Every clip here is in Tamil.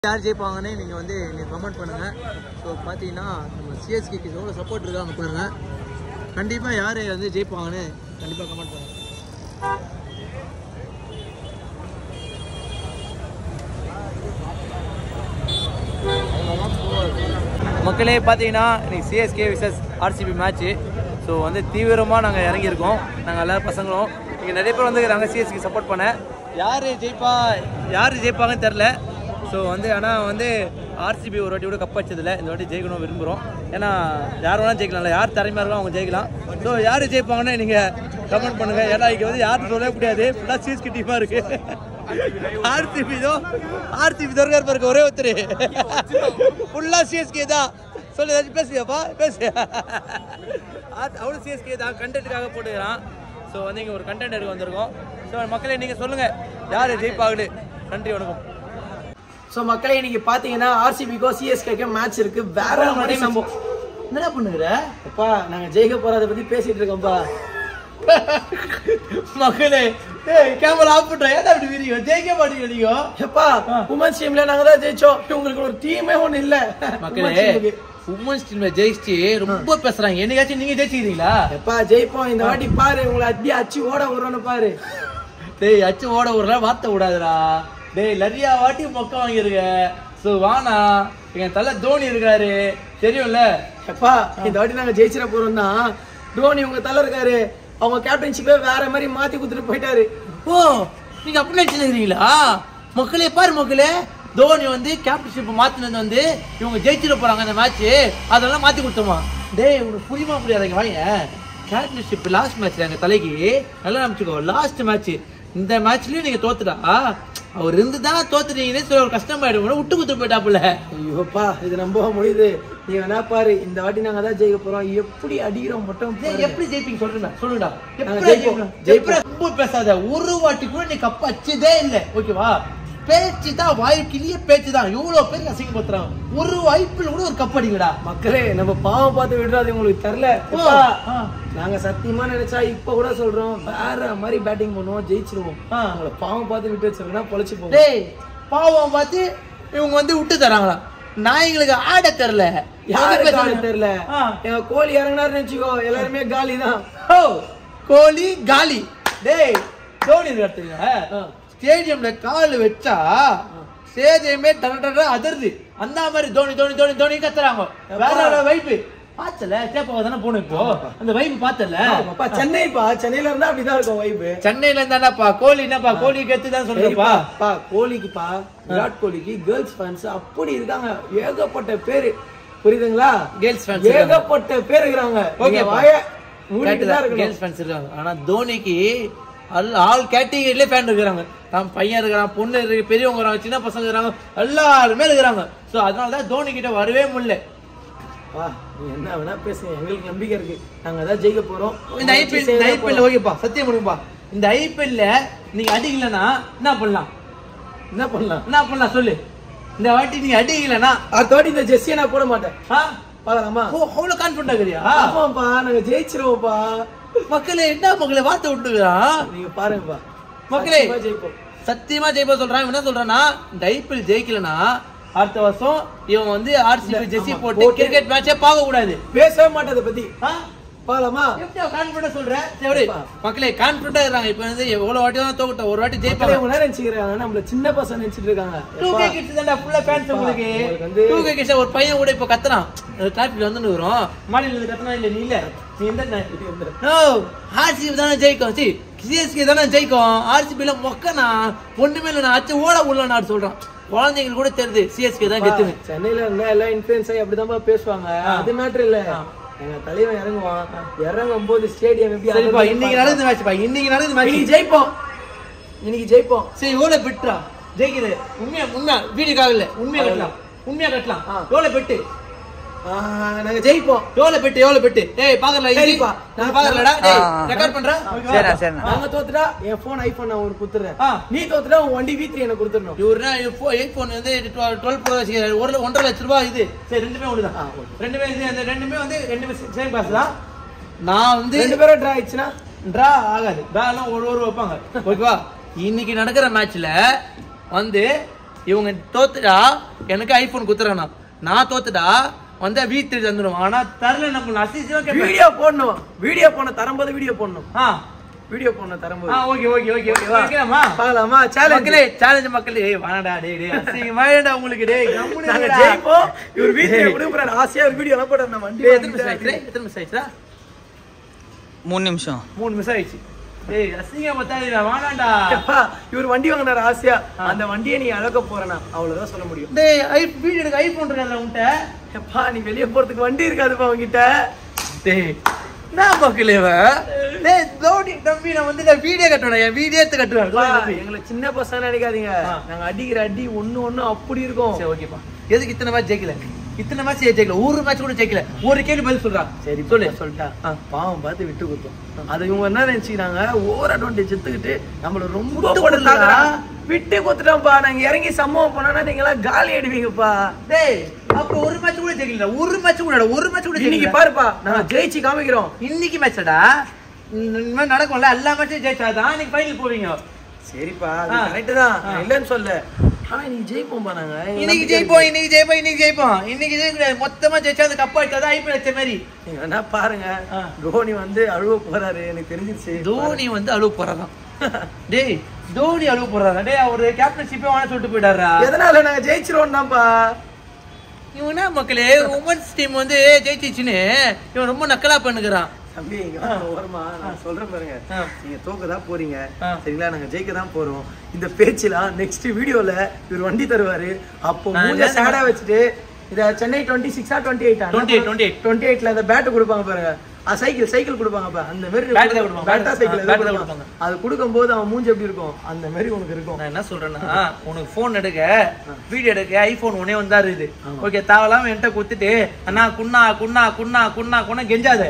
யார் ஜெயிப்பாங்கன்னு நீங்கள் வந்து நீங்கள் கமெண்ட் பண்ணுங்கள் ஸோ பார்த்தீங்கன்னா நம்ம சிஎஸ்கேக்கு எவ்வளோ சப்போர்ட் இருக்காங்க பாருங்க கண்டிப்பாக யார் வந்து ஜெயிப்பாங்கன்னு கண்டிப்பாக கமெண்ட் பண்ணுங்கள் மக்களே பார்த்தீங்கன்னா இன்னைக்கு CSK versus RCB match so வந்து தீவிரமாக நாங்கள் இறங்கியிருக்கோம் நாங்கள் எல்லா பசங்களும் இங்கே நிறைய பேர் வந்துருக்காங்க சிஎஸ்கே சப்போர்ட் பண்ண யார் ஜெயிப்பா யார் ஜெயிப்பாங்கன்னு தெரில ஸோ வந்து ஆனால் வந்து ஆர்சிபி ஒரு வாட்டி கூட கப் அடிச்சதில்ல இந்த வாட்டி ஜெயிக்கணும் விரும்புகிறோம் ஏன்னா யார் வேணாலும் ஜெயிக்கலாம்ல யார் திறமையாக இருக்கோ அவங்க ஜெயிக்கலாம் ஸோ யார் ஜெயிப்பாங்கன்னு நீங்கள் கமெண்ட் பண்ணுங்கள் ஏன்னா இங்கே வந்து யாரும் சொல்லவே முடியாது ஃபுல்லாக சிஎஸ்கே டீமாக இருக்குது ஆர்சிபி தோ ஆர்சிபி தோற்கார் பாருங்க ஒரே ஒருத்தர் ஃபுல்லாக சிஎஸ்கே தான் சொல்லு ஏதாச்சும் பேசுவியாப்பா பேசு அவ்வளோ சிஎஸ்கே தான் கண்டென்ட்டுக்காக போட்டுக்கிறான் ஸோ வந்து இங்கே ஒரு கண்டென்ட் எடுக்க வந்திருக்கோம் ஸோ மக்களே நீங்கள் சொல்லுங்கள் யார் ஜெயிப்பாங்கன்னு நன்றி வணக்கம் ஸோ மக்களே இன்னைக்கு பார்த்தீங்கன்னா ஆர்சிபிக்கோ சிஎஸ்கேக்கோ மேட்ச் இருக்கு வேற மாதிரி நம்ம என்ன பண்ணுகிற அப்பா நாங்க ஜெயிக்க போறத பத்தி பேசிட்டு இருக்கோம்ப்பா மக்களே ஏய் கேமரா ஆஃப் பண்ணுறேன் ஏன் அப்படி வீடியோ ஜெயிக்க மாட்டீங்க நீங்க எப்பா உமன்ஸ் டீம்ல நாங்க தான் ஜெயிச்சோம் உங்களுக்கு ஒரு டீமே ஒண்ணு இல்ல மக்களே Women's team க்கு. உமன்ஸ் டீம்ல ஜெயிச்சு ரொம்ப பேசுறாங்க என்னைக்காச்சும் நீங்க ஜெயிச்சிக்கிறீங்களா எப்பா ஜெயிப்போம் இந்த வாட்டி பாரு உங்களை அப்படியே அச்சு ஓட விடுறோன்னு பாரு டேய் அச்சு ஓட விடுற வார்த்தை விடாதுடா டேய் நிறைய வாட்டி மொக்க வாங்கியிருக்க ஸோ வானா என் தலை தோனி இருக்காரு தெரியும்ல எப்பா இந்த வாட்டி நாங்க ஜெயிச்சிட போறோம் தான் தோனி உங்க தலை இருக்காரு அவங்க கேப்டன்ஷிப்பே வேற மாதிரி மாத்தி கொடுத்துட்டு போயிட்டாரு ஓ நீங்க அப்படி நினைச்சிருக்கீங்களா மக்களே பாரு மக்களே தோனி வந்து கேப்டன்ஷிப் மாத்தினது வந்து இவங்க ஜெயிச்சிட போறாங்க அந்த மேட்ச் அதெல்லாம் மாத்தி கொடுத்தோமா டேய் உனக்கு புரியுமா புரியாதங்க வாங்க கேப்டன்ஷிப் லாஸ்ட் மேட்ச்ல எங்க தலைக்கு நல்லா நினைச்சுக்கோ லாஸ்ட் மேட்ச் இந்த மேட்ச்லயும் நீங்க தோத்துட்டா அவர் இருந்து தான் தோத்துட்டீங்கன்னு சொல்ல ஒரு கஷ்டமாயிடும் விட்டு குத்து போயிட்டாப்புல ஐயோப்பா இது நம்ப முடியுது நீ வேணா பாரு இந்த வாட்டி நாங்க தான் ஜெயிக்க போறோம் எப்படி அடிக்கிறோம் மட்டும் டேய், பாரு. எப்படி ஜெயிப்பீங்க சொல்லுடா சொல்லுடா நாங்க எப்படி ஜெயிப்போம், ஜெயிப்பீங்க? ஜெயிப்போம். எப்படி ரொம்ப பேசாத ஒரு வாட்டி கூட நீ கப் அச்சதே இல்ல ஓகேவா பேச்சு தான் வாய்க்கிலேயே பேச்சு தான் இவ்வளவு பேர் அசிங்கப்படுத்துறாங்க ஒரு வாய்ப்புல கூட ஒரு கப் அடிங்கடா மக்களே நம்ம பாவம் பார்த்து விடுறது உங்களுக்கு தெரியல ஓ, எப்பா, ஆ. நாங்க சத்தியமா நினைச்சா இப்ப கூட சொல்றோம் வேற மாதிரி பேட்டிங் பண்ணுவோம் ஜெயிச்சிருவோம் ஆ. உங்களை பாவம் பார்த்து விட்டு வச்சிருக்கா பொழைச்சு போவோம் டேய் பாவம் பார்த்து இவங்க வந்து விட்டு தராங்களா நாய்களுக்கு ஆட தெரியல யாருக்கு ஆட தெரியல ஆ. எங்க கோழி இறங்கினாரு நினைச்சுக்கோ எல்லாருமே காலி தான் ஓ கோலி காலி டேய் தோனி இடத்துக்கு ஆ. ஸ்டேடியம்ல கால் வச்சா ஸ்டேடியமே டர டர அதிருது அந்த மாதிரி தோனி தோனி தோனி தோனி கத்துறாங்க வேற வேற வைப்பு பார்த்தல சேப்பாவை தானே போகணும் இப்போ அந்த வைப்பு பார்த்தல அப்பா சென்னைப்பா சென்னையில இருந்தா அப்படிதான் இருக்கும் வைப்பு சென்னையில இருந்தாப்பா கோலி என்னப்பா கோலி கத்து தான் சொல்றப்பா பா கோலிக்குப்பா விராட் கோலிக்கு கேர்ள்ஸ் ஃபேன்ஸ் அப்படி இருக்காங்க ஏகப்பட்ட பேரு புரியுதுங்களா கேர்ள்ஸ் ஃபேன்ஸ் ஏகப்பட்ட பேர் இருக்கிறாங்க Okay, நீங்க பா. வாய மூடிட்டு தான் இருக்கணும் கேர்ள்ஸ் ஃபேன்ஸ் இருக்காங்க ஆனா தோனிக்கு all ஆல் கேட்டகரியிலே ஃபேன் இருக்கிறாங்க தான் பையன் இருக்கிறான் பொண்ணு இருக்கு பெரியவங்க இருக்கிறாங்க சின்ன பசங்க இருக்கிறாங்க எல்லாருமே இருக்கிறாங்க சோ அதனால தான் தோனி கிட்ட வரவே முடியல வா நீ என்ன வேணா பேசுங்க எங்களுக்கு நம்பிக்கை இருக்கு நாங்க தான் ஜெயிக்க போறோம் இந்த ஐபிஎல் இந்த ஐபிஎல் ஓகேப்பா சத்தியம் பண்ணுங்கப்பா இந்த ஐபிஎல்ல நீங்க அடிக்கலனா என்ன பண்ணலாம் என்ன பண்ணலாம் என்ன பண்ணலாம் சொல்லு இந்த வாட்டி நீங்க அடிக்கலனா அடுத்த வாட்டி இந்த ஜெர்சியை நான் போட மாட்டேன் ஆ? பாக்கலாமா ஓ அவ்வளவு கான்பிடண்டா இருக்கிறியா ஆமாப்பா நாங்க ஜெயிச்சிருவோம்ப்பா மக்களே என்ன மக்களே வார்த்தை விட்டுக்கிறான் நீங்க பாருங்கப்பா மக்களே. சத்தியமா ஜெயிப்போம் சத்தியமா ஜெயிப்பா சொல்றான் இவன் என்ன சொல்றான்னா இந்த ஐபிஎல் ஜெயிக்கலனா அடுத்த வருஷம் இவன் வந்து ஆர்சிபி ஜெர்சி ஆமா, போட்டு போட்டு- கிரிக்கெட் மேட்சே பார்க்க கூடாது பேசவே மாட்டேன் அதை பத்தி ஆ? பாக்கலாமா எப்படி கான்பிடண்டா சொல்ற சரி மக்களே கான்பிடண்டா இருக்காங்க இப்போ வந்து எவ்வளவு வாட்டி தான் தோக்கிட்ட ஒரு வாட்டி மக்களே ஜெயிப்பாங்க உங்க நேரம் நினைச்சுக்கிறாங்க நம்மள சின்ன பசங்க நினைச்சிட்டு இருக்காங்க டூ கே கிட்ஸ் தான்டா ஃபுல்லா ஃபேன்ஸ் உங்களுக்கு உங்களுக்கு வந்து- டூ கே கிட்ஸ் ஒரு பையன் கூட இப்போ கத்துறான் டிராஃபிக்ல வந்து வரும் மாடியில இருந்து கத்துனா இல்ல நீ இல்ல நீ எந்த நோ ஆர்சிபி தானே ஜெயிக்கும் சி சிஎஸ்கே தானே ஜெயிக்கும் ஆர்சிபில மொக்கனா ஒண்ணுமே இல்லை நான் அச்சு ஓட உள்ள நான் சொல்றான் குழந்தைங்களுக்கு கூட தெரியுது சிஎஸ்கே தான் கெத்துன்னு சென்னையில இருந்தா எல்லாம் இன்ஃபுளுன்ஸ் ஆகி அப்படிதான் பேசுவாங்க அது மேட்டர் இல்ல எங்க தலைவன் இறங்குவான் இறங்கும் போது ஸ்டேடியம் எப்படி சரிப்பா அதிர்ந்து இன்னைக்கு நடந்த மேட்ச் பா இன்னைக்கு நடந்த இன்னைக்கு மேட்ச் ஜெயிப்போம் இன்னைக்கு ஜெயிப்போம் சரி எவ்வளவு பெட்ரா ஜெயிக்கிறது உண்மையா உண்மையா வீடியோக்காக இல்ல உண்மையா கட்டலாம் உண்மையா கட்டலாம் ஆ. எவ்வளவு பெட்டு ஆ, நாங்க ஜெயிப்போம் எவ்வளவு பெட்டு எவ்வளவு பெட்டு டேய் பாக்கல சரிப்பா. நான் பாக்கலடா டேய் ரெக்கார்ட் பண்றா சரிண்ணா சரிண்ணா நாங்க தோத்துட்டா என் போன் ஐபோன் நான் உனக்கு கொடுத்துறேன் ஆ. நீ தோத்துட்டா உன் வண்டி வி த்ரீ எனக்கு கொடுத்துடணும் இவருனா எயிட் ஃபோன் வந்து டுவெல் ப்ரோ ஒரு ஒன்றரை லட்ச ரூபாய் இது சரி ரெண்டுமே ஒன்று ஆ, தான் okay. ரெண்டுமே இது அந்த ரெண்டுமே வந்து ரெண்டுமே சேம் காசு தான் நான் வந்து ரெண்டு பேரும் டிரா ஆயிடுச்சுன்னா ட்ரா ஆகாது ட்ரா எல்லாம் ஒரு ஒரு வைப்பாங்க ஓகேவா இன்னைக்கு நடக்கிற மேட்ச்ல வந்து இவங்க தோத்துட்டா எனக்கு ஐபோன் குத்துறானா நான் தோத்துட்டா வந்தா வீட்டு தந்துடும் ஆனா தரல நம்ம அசிசியமா கேட்பேன் வீடியோ போடணும் வீடியோ போன தரும்போது வீடியோ போடணும் ஆ வீடியோ போன தரும்போது ஆ ஓகே ஓகே ஓகே ஓகே வைக்கலாமா பார்க்கலாமா சேலஞ்ச் மக்களே சேலஞ்ச் மக்களே ஏய் வாடா டேய் டேய் அசிங்கமாடா உங்களுக்கு டேய் கம்முனு நாங்க இருடா. ஜெயிப்போம் இவர் வீடியோ கொடுக்குறாரு ஆசையா ஒரு வீடியோ எல்லாம் போட்டு நம்ம வண்டி டேய், எத்தனை மிஸ் ஆயிடுச்சு எத்தனை மிஸ் ஆயிடுச்சுடா மூணு நிமிஷம் மூணு மிஸ் ஆயிடுச்சு டேய் அசிங்கம் பத்தாதுடா வாடாடா அப்பா, இவர் வண்டி வாங்கினாரு ஆசையா அந்த வண்டியை நீ அழக போறனா அவ்வளவுதான் சொல்ல முடியும் டேய் ஐ வீடியோ எடுக்க ஐபோன் இருக்காதுடா உன்கிட்ட எப்பா நீ வெளிய போறதுக்கு வண்டி இருக்காதுப்பா உங்ககிட்ட டேய் நான் மக்களே இவன். டேய் தோனி தம்பி நான் வந்து நான் வீடியோ கட்டுவேன் என் வீடியோ எடுத்து கட்டுவேன் அப்பா, தம்பி. எங்களை சின்ன பசங்க நினைக்காதீங்க ஆ. நாங்க அடிக்கிற அடி ஒண்ணு ஒண்ணு அப்படி இருக்கும் சரி ஓகேப்பா எதுக்கு இத்தனை மேட்ச் ஜெயிக்கல இத்தனை மேட்ச் ஜெயிக்கல ஒரு மேட்ச் கூட ஜெயிக்கல ஒரு கேள்வி பதில் சொல்றா சரி சொல்லு சொல்லு சொல்லிட்டா பாவம் பார்த்து விட்டு கொடுத்தோம் அது இவங்க என்ன நினைச்சுக்கிறாங்க ஓவர் அட்வான்டேஜ் எடுத்துக்கிட்டு நம்மள ரொம்ப விட்டு போட்டு கொடுத்தாங்க. தாக்குறாங்க. விட்டு கொடுத்துட்டோம்ப்பா நாங்க இறங்கி சம்பவம் பண்ணோம்னா நீங்க எல்லாம் காலி அடிவீங்கப்பா டேய் அப்புறம் ஒரு மேட்ச் கூட ஜெயிக்கல ஒரு மேட்ச் கூட இல்ல, ஒரு மேட்ச் கூட இன்னைக்கு ஜெயிக்கல பாருப்பா நாங்க ஜெயிச்சு காமிக்கிறோம் இன்னைக்கு மேட்ச்டா இந்த மாதிரி நடக்கும்ல எல்லா மேட்சும் ஜெயிச்சாதான் இன்னைக்கு ஃபைனல் போவீங்க சரிப்பா ஆ. கரெக்ட் தான் ஆ. நான் இல்லைன்னு சொல்ல ஆனா இன்னைக்கு ஜெயிப்போம்ப்பா நாங்க எங்க இன்னைக்கு நம்பிக்கை ஜெயிப்போம் இருக்கு. இன்னைக்கு ஜெயிப்போம் இன்னைக்கு ஜெயிப்போம் இன்னைக்கு ஜெயிக்க மொத்தமா ஜெயிச்சா அது கப்பா அடிச்சாதான் ஐபிஎல் வச்ச மாதிரி நீங்க வேணா பாருங்க ஆ. தோனி வந்து அழுவ போறாரு எனக்கு தெரிஞ்சிருச்சு தோனி வந்து அழுவ போறாராம் டேய் தோனி அழுவ போறாரா டேய் அவரு கேப்டன்ஷிப்பே வேணா சொல்லிட்டு போயிட்டாரா எதனால நாங்க ஜெயிச்சிருவோம் தான்ப்பா இவனா மக்களே உமன்ஸ் டீம் வந்து ஜெயிச்சிச்சுன்னு இவன் ரொம்ப நக்கலா பண்ணுகிறான் தம்பி இங்க வா, ஓரமா நான் சொல்றேன் பாருங்க ஆ. நீங்க தோக்க தான் போறீங்க ஆ. சரிங்களா நாங்க ஜெயிக்க தான் போறோம் இந்த பேச்சுலாம் நெக்ஸ்ட் வீடியோல இவர் வண்டி தருவாரு அப்போ நான் மூஞ்ச என்ன சேடா வச்சுட்டு இத சென்னை டுவெண்ட்டி சிக்ஸா டுவெண்ட்டி எயிட்டா 28, 28. டுவெண்ட்டி எயிட்ல அந்த பேட் கொடுப்பாங்க பாருங்க ஆ, சைக்கிள் சைக்கிள் கொடுப்பாங்கப்பா அந்த மாதிரி Bat தான் கொடுப்பாங்க. பேட்டா சைக்கிள் Bat ஏதோ தான் கொடுப்பாங்க அது கொடுக்கும்போது அவன் மூஞ்சி எப்படி இருக்கும் அந்த மாதிரி உனக்கு இருக்கும் நான் என்ன சொல்றேன்னா உனக்கு போன் எடுக்க வீடியோ எடுக்க ஐபோன் ஒன்னே வந்தா இருக்குது ஓகே தேவலாம என்கிட்ட குத்துட்டு அண்ணா குண்ணா குண்ணா குண்ணா குண்ணா குண்ணா கெஞ்சாத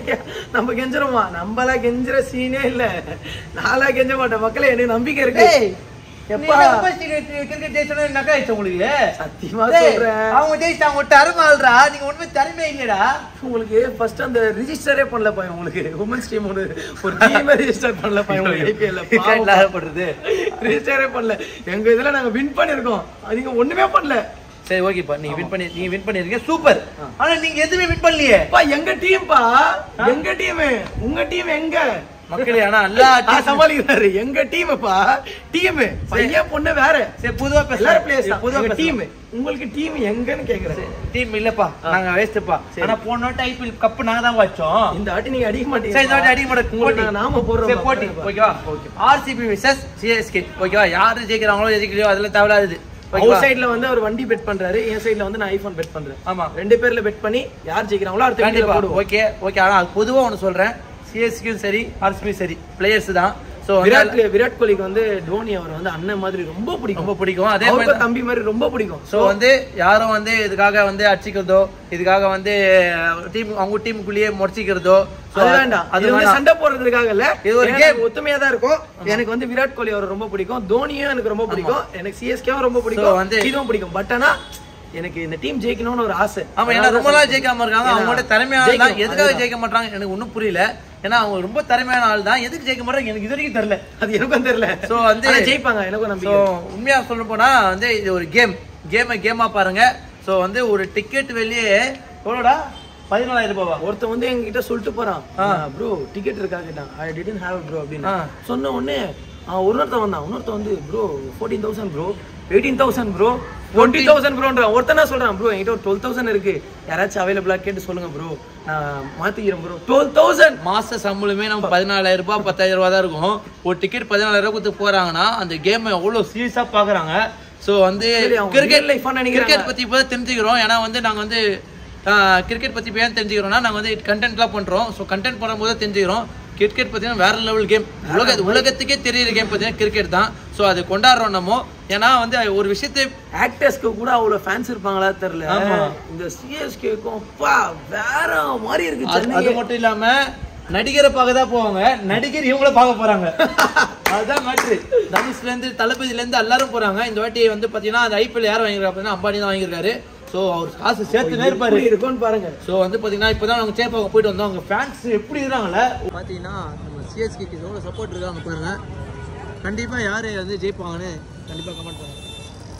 நம்ம கெஞ்சிரோமா நம்மளா கெஞ்சுற சீனே இல்ல நாளா கெஞ்ச மாட்டேன் மக்களே எனக்கு நம்பிக்கை இருக்கு டேய் எப்பா? எப்பா கிரிக்கெட் ஜெயிச்சோன்னு நக்கா ஆயிடுச்சு உங்களுக்கு சத்தியமா டேய், சொல்றேன் அவங்க ஜெயிச்சாங்க ஒரு திறமை ஆள்றா நீங்க ஒண்ணுமே திறமை இல்லையடா உங்களுக்கு ஃபர்ஸ்ட் அந்த ரிஜிஸ்டரே பண்ணலப்பா உங்களுக்கு உமன்ஸ் டீம் ஒரு ஒரு டீமே ரிஜிஸ்டர் பண்ணலப்பா உங்களுக்கு ஐபிஎல்ல இல்லாதப்படுறது ரிஜிஸ்டரே பண்ணல எங்க இதுல நாங்க வின் பண்ணிருக்கோம் நீங்க ஒண்ணுமே பண்ணல சரி ஓகேப்பா நீங்க வின் பண்ணி நீங்க வின் பண்ணிருக்கீங்க சூப்பர் ஆனா நீங்க எதுவுமே வின் பண்ணலையே அப்பா எங்க டீம்பா எங்க டீம் உங்க டீம் எங்க மக்களே ஆனா எல்லா ஆ, team- சமாளிக்கிறாரு எங்க டீம்ப்பா டீம் பையன் பொண்ணு வேற சரி பொதுவா எல்லாரும் பிளேயர்ஸ் பேசலாம் பொதுவா பொதுவா டீம் டீம் உங்களுக்கு டீம் எங்கன்னு கேக்குறேன் டீம் இல்லப்பா நாங்க வேஸ்ட்ப்பா ஆனா போன வாட்டி ஐபிஎல் கப் நாங்க தான் வச்சோம் இந்த வாட்டி நீங்க அடிக்க மாட்டீங்க சரி இந்த வாட்டி அடிக்க மாட்டோம் உங்களுக்கு போட்டி நாங்க நாம போடுறோம் சரி போட்டி ஓகேவா ஆர்சிபி விசஸ் சிஎஸ்கே ஓகேவா யாரு ஜெயிக்கிறாங்களோ ஜெயிக்கலையோ அதெல்லாம் தேவையில்லாது அவுட் ஓகேவா சைடுல வந்து அவர் வண்டி பெட் பண்றாரு என் சைடுல வந்து நான் ஐபோன் பெட் பண்றேன் ஆமா ரெண்டு பேர்ல பெட் பண்ணி யார் ஜெயிக்கிறாங்களோ அடுத்த வீடியோல கண்டிப்பா போடுவோம் ஓகே ஓகே ஆனா அது பொதுவா ஒண்ணு சொல்றேன் சிஎஸ்கியும் சரி ஆர்சிபி சரி பிளேயர்ஸ் தான் சோ விராட் கோலி- விராட் கோலிக்கு வந்து டோனி அவர் வந்து அண்ணன் மாதிரி ரொம்ப பிடிக்கும் ரொம்ப பிடிக்கும் அதே அவருக்கு மாதிரி தம்பி மாதிரி ரொம்ப பிடிக்கும் சோ வந்து யாரும் வந்து இதுக்காக வந்து அடிச்சுக்கிறதோ இதுக்காக வந்து டீம் அவங்க டீமுக்குள்ளேயே முடிச்சிக்கிறதோ so அது வேண்டாம் அது அது வந்து வேண்டாம் சண்டை போடுறதுக்காக இல்ல இது ஒரு எனக்கு game. ஒத்துமையா தான் இருக்கும் எனக்கு வந்து விராட் கோலி அவர் ரொம்ப பிடிக்கும் தோனியும் எனக்கு ரொம்ப பிடிக்கும் எனக்கு சிஎஸ்கேவும் ரொம்ப So பிடிக்கும் வந்து- இதுவும் பிடிக்கும் பட் ஆனா எனக்கு இந்த டீம் ஜெயிக்கணும்னு ஒரு ஆசை ஆமா ஏன்னா ரொம்ப நாள் ஜெயிக்காம இருக்காங்க ஏன்னா, அவங்களோட திறமையான ஆள் தான் ஜெயிக்கணும், எதுக்காக அதுதான். ஜெயிக்க மாட்டாங்க எனக்கு ஒன்றும் புரியல ஏன்னா அவங்க ரொம்ப திறமையான ஆள் தான் எதுக்கு ஜெயிக்க மாட்டாங்க எனக்கு இது வரைக்கும் தெரியல அது எனக்கும் தெரியல So வந்து- ஆனா ஜெயிப்பாங்க எனக்கும் ஸோ நம்பிக்கை உண்மையா சொல்ல போனா வந்து இது ஒரு கேம் கேமை கேமா பாருங்க ஸோ வந்து ஒரு டிக்கெட் வெளியே எவ்வளோடா பதினாலாயிரம் ரூபாவா ஒருத்தன் வந்து எங்ககிட்ட சொல்லிட்டு போறான் ப்ரோ டிக்கெட் இருக்கா கேட்டான் ஐ டிடன்ட் ஹேவ் ப்ரோ அப்படின்னு ஆ. சொன்ன உடனே அவன் இன்னொருத்தன் வந்தான் இன்னொருத்தன் வந்து bro fourteen thousand bro eighteen thousand bro twenty thousand ப்ரோன்றான் ஒருத்தனா சொல்றான் ப்ரோ என்கிட்ட ஒரு டுவெல் தௌசண்ட் இருக்கு யாராச்சும் அவைலபிளா கேட்டு சொல்லுங்க ப்ரோ நான் மாத்திக்கிறேன் ப்ரோ டுவெல் தௌசண்ட் மாச சம்பளமே நம்ம பதினாலாயிரம் ரூபாய் பத்தாயிரம் ரூபாய் தான் இருக்கும் ஒரு டிக்கெட் பதினாலாயிரம் ரூபாய் கொடுத்து போறாங்கன்னா அந்த கேம் எவ்வளோ சீரியஸா பாக்குறாங்க ஸோ வந்து சரி, அவங்க கிரிக்கெட் real life ஆ நினைக்கிறாங்க. கிரிக்கெட் பத்தி இப்போ தெரிஞ்சுக்கிறோம் ஏன்னா வந்து நாங்க வந்து கிரிக்கெட் பத்தி இப்போ ஏன் தெரிஞ்சுக்கிறோம்னா நாங்க வந்து கண்டென்ட்லாம் பண்றோம் ஸோ கண்டென்ட் பண்ணும்போது தெரிஞ்சுக்கிறோம் கிரிக்கெட் பார்த்தீங்கன்னா வேற லெவல் கேம் உலக உலகத்துக்கே தெரியுற கேம் பார்த்தீங்கன்னா கிரிக்கெட் தான் ஸோ அது கொண்டாடுறோம் நம்ம ஏன்னா வந்து ஒரு விஷயத்தை ஆக்டர்ஸ்க்கு கூட அவ்வளவு ஃபேன்ஸ் இருப்பாங்களா தெரியல ஆமா. இந்த சிஎஸ்கேக்கும் பா வேற மாதிரி இருக்கு அது- அது சென்னை மட்டும் இல்லாம நடிகரை பார்க்க தான் போவாங்க நடிகர் இவங்கள பார்க்க போறாங்க அதுதான் மேட்ரு தனுஷ்ல இருந்து தளபதியில இருந்து எல்லாரும் போறாங்க இந்த வாட்டி வந்து பாத்தீங்கன்னா அந்த ஐபிஎல் யார் வாங்கிருக்காரு அப்படின்னா அம்பானி தான் வாங்கியிருக்காரு சோ அவர் காசு சேர்த்துனே இருப்பாரு எப்படி இருக்கும்னு பாருங்க ஸோ வந்து பார்த்தீங்கன்னா இப்போ தான் நாங்கள் சேப்பாக்க போயிட்டு வந்தோம் அவங்க ஃபேன்ஸ் எப்படி இருக்காங்களே பார்த்தீங்கன்னா நம்ம சிஎஸ்கேக்கு எவ்வளோ சப்போர்ட் இருக்காங்க பாருங்க கண்டிப்பாக யார் வந்து ஜெயிப்பாங்கன்னு கண்டிப்பாக கமெண்ட் பண்ணுங்க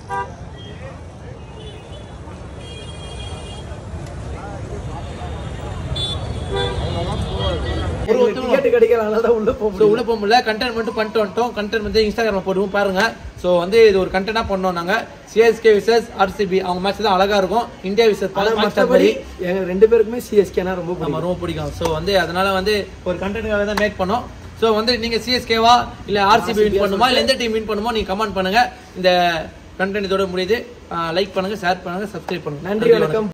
டிக்கெட் கிடைக்கல அதனால தான் உள்ள போக ஸோ உள்ள போக முடியல கண்டென்ட் மட்டும் பண்ணிட்டு வந்துட்டோம் கண்டென்ட் வந்து இன்ஸ்டாகிராம் போடுவோம் பாருங்க ஸோ வந்து இது ஒரு கண்டென்ட்டாக பண்ணோம் நாங்கள் சிஎஸ்கே விசஸ் ஆர்சிபி அவங்க மேட்ச் தான் அழகா இருக்கும் இந்தியா விசஸ் ஆனா பாகிஸ்தான் மற்றபடி மாதிரி எங்க ரெண்டு பேருக்குமே சிஎஸ்கேனா ரொம்ப நம்ம பிடிக்கும் ரொம்ப பிடிக்கும் ஸோ வந்து அதனால வந்து ஒரு கண்டென்ட்டுக்காக தான் மேக் பண்ணோம் ஸோ வந்து நீங்க சிஎஸ்கேவா இல்ல ஆர்சிபி வின் பண்ணுமா இல்ல எந்த டீம் வின் பண்ணுமோ நீங்க கமெண்ட் பண்ணுங்க இந்த கண்டென்ட் இதோட முடியுது லைக் பண்ணுங்க ஷேர் பண்ணுங்க சப்ஸ்கிரைப் பண்ணுங்க நன்றி வணக்கம்